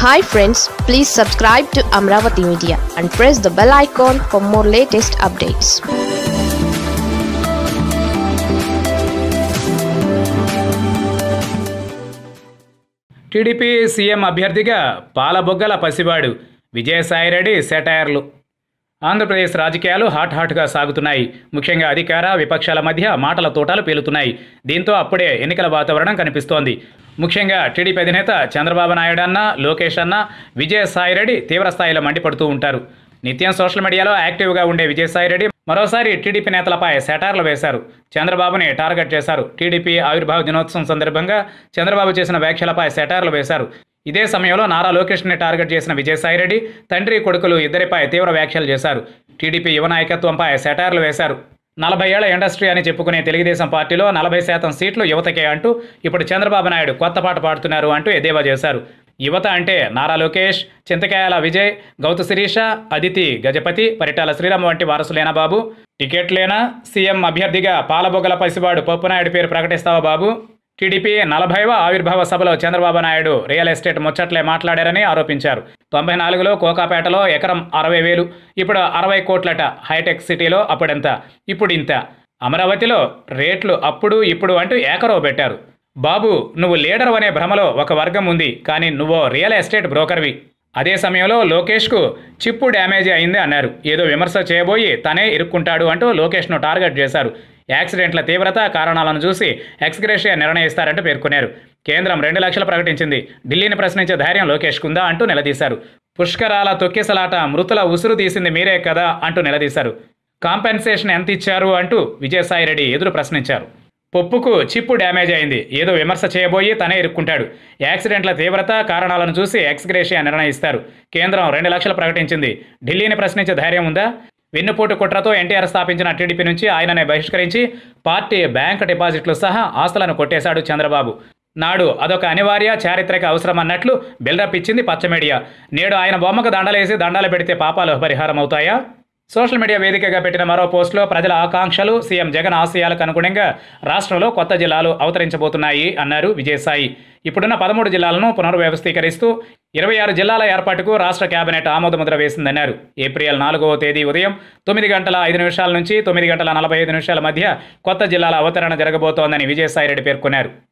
hi friends please subscribe to Amaravati media and press the bell icon for more latest updates TDP CM అభ్యర్థిగా పాలబొగ్గల పసివాడు విజయసాయిరెడ్డి సెటైర్లు ఆంధ్రప్రదేశ్ రాజకీయాలు hot హాట్గా సాగుతున్నాయి ముఖ్యంగా అధికార విపక్షాల మధ్య మాటల తోటాలు పేలుతున్నాయి దీంతో అప్పుడే ఎన్నికల వాతావరణం కనిపిస్తోంది ముఖ్యంగా టీడీపీ అధినేత చంద్రబాబు నాయుడు అన్న లోకేష్ అన్న విజయసాయిరెడ్డి తీవ్రస్థాయిలో మండిపడుతూ ఉంటారు నిత్యం సోషల్ మీడియాలో యాక్టివ్గా ఉండే విజయసాయిరెడ్డి మరోసారి టీడీపీ నేతలపై సెటార్లు వేశారు చంద్రబాబుని టార్గెట్ చేశారు టీడీపీ ఆవిర్భావ దినోత్సవం సందర్భంగా చంద్రబాబు చేసిన వ్యాఖ్యలపై సెటార్లు వేశారు ఇదే సమయంలో నారా లోకేష్ని టార్గెట్ చేసిన విజయసాయిరెడ్డి తండ్రి కొడుకులు ఇద్దరిపై తీవ్ర వ్యాఖ్యలు చేశారు టీడీపీ యువ నాయకత్వంపై సెటార్లు వేశారు నలభై ఏళ్ల ఇండస్ట్రీ అని చెప్పుకునే తెలుగుదేశం పార్టీలో నలభై శాతం సీట్లు యువతకే అంటూ ఇప్పుడు చంద్రబాబు నాయుడు కొత్త పాట పాడుతున్నారు అంటూ ఎద్దేవా చేశారు యువత అంటే నారా లోకేష్ చింతకాయల విజయ్ గౌతు శిరీష అదితి గజపతి పరిటాల శ్రీరామ్ వంటి వారసులేనా బాబు టికెట్లేనా సీఎం అభ్యర్థిగా పాలబొగ్గల పసివాడు పప్పునాయుడు పేరు ప్రకటిస్తావా బాబు టీడీపీ నలభైవ ఆవిర్భావ సభలో చంద్రబాబు నాయుడు రియల్ ఎస్టేట్ ముచ్చట్లే మాట్లాడారని ఆరోపించారు తొంభై నాలుగులో కోకాపేటలో ఎకరం అరవై వేలు ఇప్పుడు అరవై కోట్లట హైటెక్ సిటీలో అప్పుడెంత ఇప్పుడు ఇంత అమరావతిలో రేట్లు అప్పుడు ఇప్పుడు అంటూ ఏకరవ పెట్టారు బాబు నువ్వు లీడర్ అనే భ్రమలో ఒక వర్గం ఉంది కానీ నువ్వో రియల్ ఎస్టేట్ బ్రోకర్వి అదే సమయంలో లోకేష్కు చిప్పు డ్యామేజ్ అయింది అన్నారు ఏదో విమర్శ చేయబోయి తనే ఇరుక్కుంటాడు అంటూ లోకేష్ను టార్గెట్ చేశారు యాక్సిడెంట్ల తీవ్రత కారణాలను చూసి ఎక్స్గ్రేషియా నిర్ణయిస్తారంటూ పేర్కొన్నారు కేంద్రం రెండు లక్షలు ప్రకటించింది ఢిల్లీని ప్రశ్నించే ధైర్యం లోకేష్కుందా అంటూ నిలదీశారు పుష్కరాల తొక్కిసలాట మృతుల ఉసురు తీసింది మీరే కదా అంటూ నిలదీశారు కాంపెన్సేషన్ ఎంత ఇచ్చారు అంటూ విజయసాయిరెడ్డి ఎదురు ప్రశ్నించారు పప్పుకు చిప్పు డ్యామేజ్ అయింది ఏదో విమర్శ చేయబోయి తనే ఇరుక్కుంటాడు యాక్సిడెంట్ల తీవ్రత కారణాలను చూసి ఎక్స్గ్రేషియా నిర్ణయిస్తారు కేంద్రం రెండు లక్షలు ప్రకటించింది ఢిల్లీని ప్రశ్నించే ధైర్యం ఉందా వెన్నుపోటు కుట్రతో ఎన్టీఆర్ స్థాపించిన టీడీపీ నుంచి ఆయననే బహిష్కరించి పార్టీ బ్యాంక్ డిపాజిట్లు సహా ఆస్తులను కొట్టేశాడు చంద్రబాబు నాడు అదొక అనివార్య చారిత్రక అవసరం అన్నట్లు బిల్డప్ ఇచ్చింది పచ్చ మీడియా నేడు ఆయన బొమ్మకు దండలేసి దండాలు పెడితే పాపాలు పరిహారం అవుతాయా సోషల్ మీడియా వేదికగా పెట్టిన మరో పోస్టులో ప్రజల ఆకాంక్షలు సీఎం జగన్ ఆశయాలకు అనుగుణంగా రాష్ట్రంలో కొత్త జిల్లాలు అవతరించబోతున్నాయి అన్నారు విజయసాయి ఇప్పుడున్న పదమూడు జిల్లాలను పునర్వ్యవస్థీకరిస్తూ ఇరవై ఆరు జిల్లాల ఏర్పాటుకు రాష్ట్ర కేబినెట్ ఆమోదముద్ర వేసిందన్నారు ఏప్రిల్ నాలుగవ తేదీ ఉదయం తొమ్మిది గంటల ఐదు నిమిషాల నుంచి తొమ్మిది గంటల నలభై ఐదు నిమిషాల మధ్య కొత్త జిల్లాల అవతరణ జరగబోతోందని విజయసాయిరెడ్డి పేర్కొన్నారు